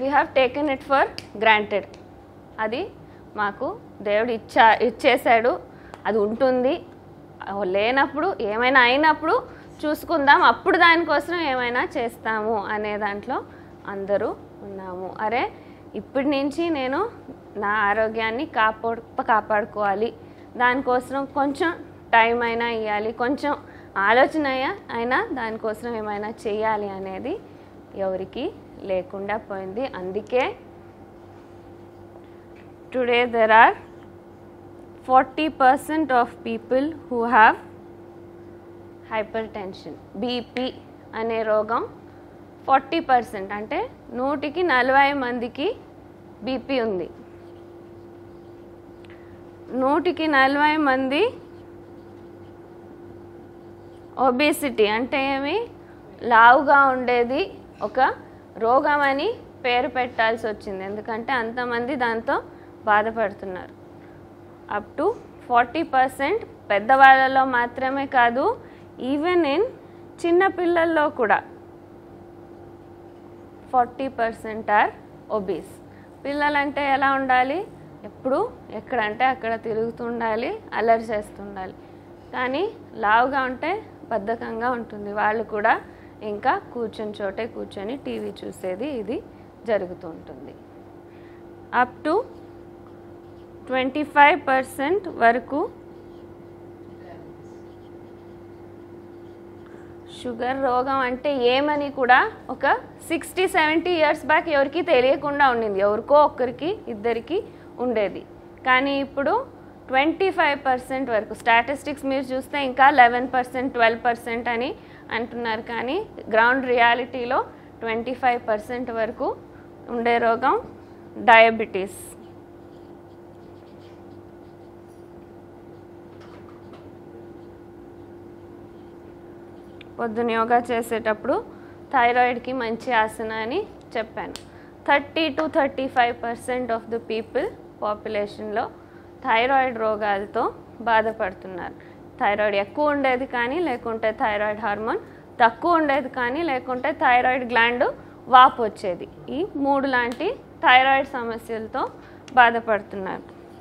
we have taken it for granted అది మాకు దేవుడు ఇచ్చా ఇచ్చేసాడు అది ఉంటుంది లేనప్పుడు ఏమైనా అయినప్పుడు చూసుకుందాం అప్పుడు దానికోసం ఏమైనా చేస్తాము అనే దాంట్లో అందరూ ఉన్నాము అరే ఇప్పటి నుంచి నేను నా ఆరోగ్యాన్ని కాపాడు కాపాడుకోవాలి దానికోసం కొంచెం టైం అయినా ఇవ్వాలి కొంచెం ఆలోచన అయ్యా- అయినా దానికోసం ఏమైనా చేయాలి అనేది ఎవరికి లేకుండా పోయింది అందుకే today there are forty percent of people who have hypertension B P అనే రోగం ఫార్టీ పర్సెంట్ అంటే నూటికి నలభై మందికి బీపీ ఉంది నూటికి నలభై మంది ఒబేసిటీ అంటే ఏమి లావుగా ఉండేది ఒక రోగం అని పేరు పెట్టాల్సి వచ్చింది ఎందుకంటే అంతమంది దాంతో బాధపడుతున్నారు అప్ టు ఫార్టీ పర్సెంట్ పెద్దవాళ్ళలో మాత్రమే కాదు ఈవెన్ ఇన్ చిన్న పిల్లల్లో కూడా ఫార్టీ పర్సెంట్ ఆర్ ఒబీస్ పిల్లలంటే ఎలా ఉండాలి ఎప్పుడు ఎక్కడంటే అక్కడ తిరుగుతూ ఉండాలి అల్లరి చేస్తుండాలి కానీ లావుగా ఉంటే బద్ధకంగా ఉంటుంది వాళ్ళు కూడా ఇంకా కూర్చొని చోటే కూర్చొని టీవీ చూసేది ఇది జరుగుతూ ఉంటుంది up to twenty five percent వరకు షుగర్ రోగం అంటే ఏమని కూడా ఒక సిక్స్టీ సెవెంటీ ఇయర్స్ బ్యాక్ ఎవరికి తెలియకుండా ఉండింది ఎవరికో ఒక్కరికి ఇద్దరికి ఉండేది కానీ ఇప్పుడు ట్వంటీ ఫైవ్ పర్సెంట్ వరకు స్టాటిస్టిక్స్ మీరు చూస్తే ఇంకా లెవెన్ పర్సెంట్ ట్వెల్వ్ పర్సెంట్ అని అంటున్నారు కానీ గ్రౌండ్ రియాలిటీలో ట్వంటీ ఫైవ్ పర్సెంట్ వరకు ఉండే రోగం డయాబెటీస్ పొద్దున యోగా చేసేటప్పుడు థైరాయిడ్కి మంచి ఆసన అని చెప్పాను thirty to thirty five percent of the people పాపులేషన్లో థైరాయిడ్ రోగాలతో బాధపడుతున్నారు థైరాయిడ్ ఎక్కువ ఉండేది కానీ లేకుంటే థైరాయిడ్ హార్మోన్ తక్కువ ఉండేది కానీ లేకుంటే థైరాయిడ్ గ్లాండ్ వాపు వచ్చేది ఈ మూడు లాంటి థైరాయిడ్ సమస్యలతో బాధపడుతున్నారు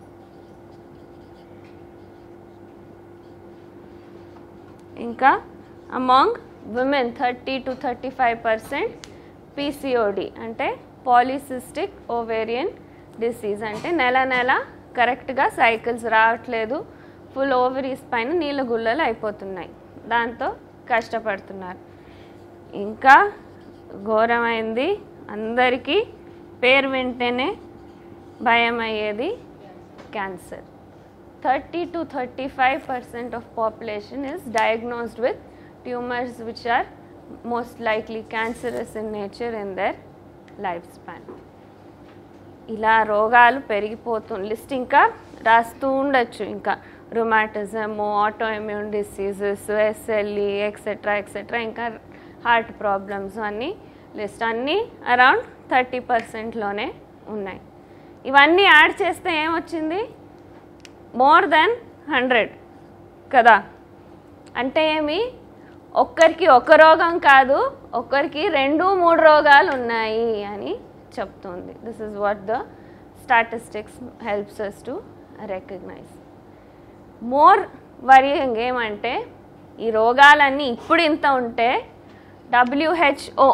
ఇంకా among women thirty to thirty five percent P C O D అంటే పాలిసిస్టిక్ ఓవేరియన్ డిసీజ్ అంటే నెల నెల కరెక్ట్గా సైకిల్స్ రావట్లేదు ఫుల్ ఓవరీస్ పైన నీళ్ళ గుల్లలు అయిపోతున్నాయి దాంతో కష్టపడుతున్నారు ఇంకా ఘోరమైంది అందరికీ పేరు వింటేనే భయం అయ్యేది cancer thirty to thirty five percent of population is diagnosed with tumours which are most likely cancerous in nature in their life span ఇలా రోగాలు పెరిగిపోతు లిస్ట్ ఇంకా రాస్తూ ఉండొచ్చు ఇంకా rheumatism autoimmune diseases S L E etcetera etcetera ఇంకా heart problems అన్నీ list అన్నీ అరౌండ్ థర్టీ పర్సెంట్లోనే ఉన్నాయి ఇవన్నీ యాడ్ చేస్తే ఏమొచ్చింది మోర్ దెన్ హండ్రెడ్ కదా అంటే ఏమి ఒక్కరికి ఒక రోగం కాదు ఒక్కరికి రెండు మూడు రోగాలు ఉన్నాయి అని చెప్తుంది this is what the statistics helps us to recognise more worrying ఏమంటే ఈ రోగాలన్నీ ఇప్పుడు ఇంత ఉంటే డబ్ల్యూహెచ్ఓ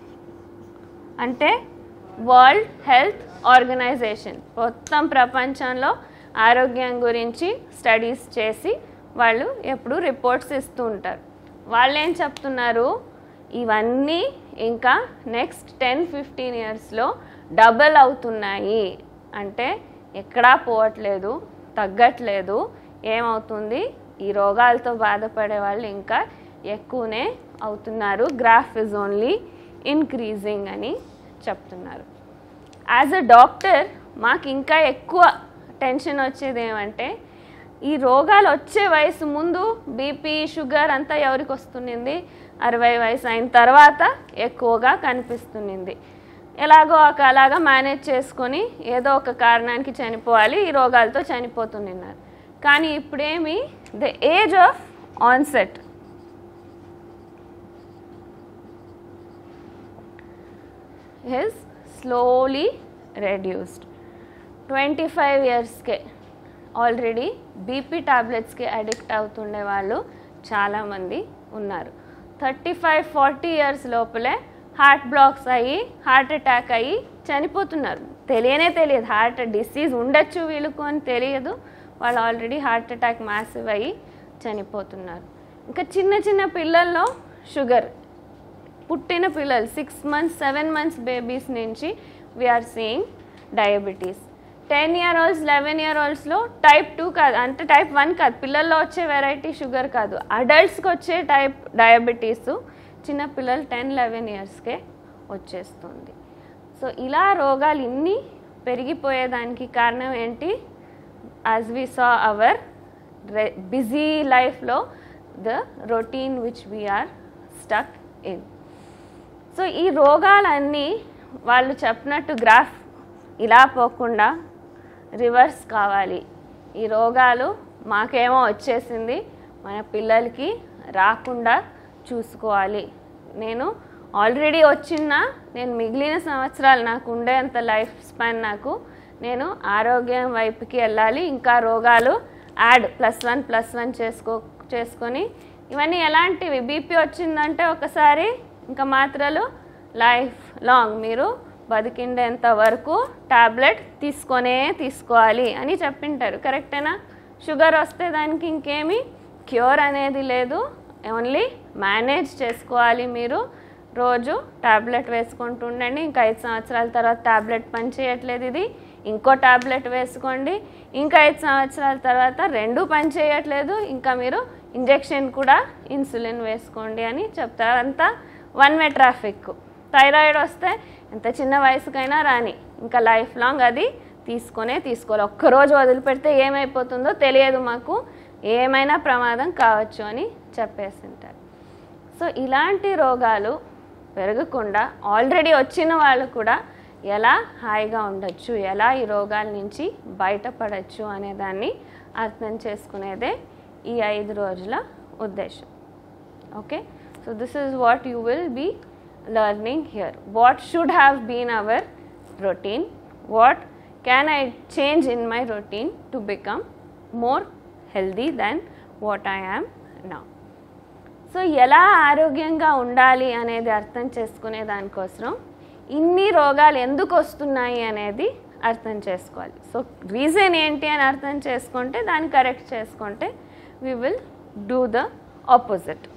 అంటే వరల్డ్ హెల్త్ ఆర్గనైజేషన్ మొత్తం ప్రపంచంలో ఆరోగ్యం గురించి స్టడీస్ చేసి వాళ్ళు ఎప్పుడు రిపోర్ట్స్ ఇస్తూ ఉంటారు వాళ్ళు ఏం చెప్తున్నారు ఇవన్నీ ఇంకా నెక్స్ట్ టెన్ ఫిఫ్టీన్ ఇయర్స్లో డబల్ అవుతున్నాయి అంటే ఎక్కడా పోవట్లేదు తగ్గట్లేదు ఏమవుతుంది ఈ రోగాలతో బాధపడే వాళ్ళు ఇంకా ఎక్కువనే అవుతున్నారు గ్రాఫ్ ఇస్ ఓన్లీ ఇన్క్రీజింగ్ అని చెప్తున్నారు యాజ్ అ డాక్టర్ మాకు ఇంకా ఎక్కువ టెన్షన్ వచ్చేది ఏమంటే ఈ రోగాలు వచ్చే వయసు ముందు బీపీ షుగర్ అంతా ఎవరికి వస్తున్నింది అరవై వయసు అయిన తర్వాత ఎక్కువగా కనిపిస్తున్నింది ఎలాగో ఒక అలాగా మేనేజ్ చేసుకొని ఏదో ఒక కారణానికి చనిపోవాలి ఈ రోగాలతో చనిపోతున్నారు కానీ ఇప్పుడేమి the age of onset is slowly reduced twenty five ఇయర్స్కే ఆల్రెడీ బీపీ టాబ్లెట్స్కి అడిక్ట్ అవుతుండే వాళ్ళు చాలామంది ఉన్నారు థర్టీ ఫైవ్ ఫార్టీ ఇయర్స్ లోపలే హార్ట్ బ్లాక్స్ అయ్యి హార్ట్ అటాక్ అయ్యి చనిపోతున్నారు తెలియనే తెలియదు హార్ట్ డిసీజ్ ఉండొచ్చు వీళ్ళకు అని తెలియదు వాళ్ళు ఆల్రెడీ హార్ట్ అటాక్ మ్యాసివ్ అయ్యి చనిపోతున్నారు ఇంకా చిన్న చిన్న పిల్లల్లో షుగర్ పుట్టిన పిల్లలు six months seven months babies నుంచి we're seeing diabetes ten year olds eleven year ఓల్డ్స్లో టైప్ టూ కాదు అంటే టైప్ వన్ కాదు పిల్లల్లో వచ్చే వెరైటీ షుగర్ కాదు అడల్ట్స్కి వచ్చే టైప్ డయాబెటీస్ చిన్న పిల్లలు టెన్ లెవెన్ ఇయర్స్కే వచ్చేస్తుంది సో ఇలా రోగాలు ఇన్ని పెరిగిపోయేదానికి కారణం ఏంటి as we saw our busy లైఫ్లో the routine which we're stuck in so ఈ రోగాలన్నీ వాళ్ళు చెప్పినట్టు గ్రాఫ్ ఇలా పోకుండా రివర్స్ కావాలి ఈ రోగాలు మాకేమో వచ్చేసింది మన పిల్లలకి రాకుండా చూసుకోవాలి నేను ఆల్రెడీ వచ్చిన నేను మిగిలిన సంవత్సరాలు నాకు ఉండేంత లైఫ్ స్పాన్ నాకు నేను ఆరోగ్యం వైపుకి వెళ్ళాలి ఇంకా రోగాలు add plus one plus one చేసుకో చేసుకొని ఇవన్నీ ఎలాంటివి బీపీ వచ్చిందంటే ఒకసారి ఇంకా మాత్రలు లైఫ్ లాంగ్ మీరు బతికిండేంత వరకు టాబ్లెట్ తీసుకొనే తీసుకోవాలి అని చెప్పింటారు కరెక్టేనా షుగర్ వస్తే దానికి ఇంకేమీ క్యూర్ అనేది లేదు ఓన్లీ మేనేజ్ చేసుకోవాలి మీరు రోజు టాబ్లెట్ వేసుకుంటూ ఉండండి ఇంకా ఐదు సంవత్సరాల తర్వాత టాబ్లెట్ పని చేయట్లేదు ఇది ఇంకో టాబ్లెట్ వేసుకోండి ఇంకా ఐదు సంవత్సరాల తర్వాత రెండు పని చేయట్లేదు ఇంకా మీరు ఇంజెక్షన్ కూడా ఇన్సులిన్ వేసుకోండి అని చెప్తారు అంతా వన్ వే ట్రాఫిక్ థైరాయిడ్ వస్తే ఎంత చిన్న వయసుకైనా రాని ఇంకా లైఫ్ లాంగ్ అది తీసుకొనే తీసుకోవాలి ఒక్కరోజు వదిలిపెడితే ఏమైపోతుందో తెలియదు మాకు ఏమైనా ప్రమాదం కావచ్చు అని చెప్పేసింటారు సో ఇలాంటి రోగాలు పెరగకుండా ఆల్రెడీ వచ్చిన వాళ్ళు కూడా ఎలా హాయిగా ఉండొచ్చు ఎలా ఈ రోగాల నుంచి బయటపడచ్చు అనే దాన్ని అర్థం చేసుకునేదే ఈ ఐదు రోజుల ఉద్దేశం okay so this is what you will be learning here what should have been our routine what can I change in my routine to become more healthy then what I am నా so ఎలా ఆరోగ్యంగా ఉండాలి అనేది అర్థం చేసుకునే దానికోసం ఇన్ని రోగాలు ఎందుకు వస్తున్నాయి అనేది అర్థం చేసుకోవాలి సో రీజన్ ఏంటి అని అర్థం చేసుకుంటే దాన్ని కరెక్ట్ చేసుకుంటే we will do the opposite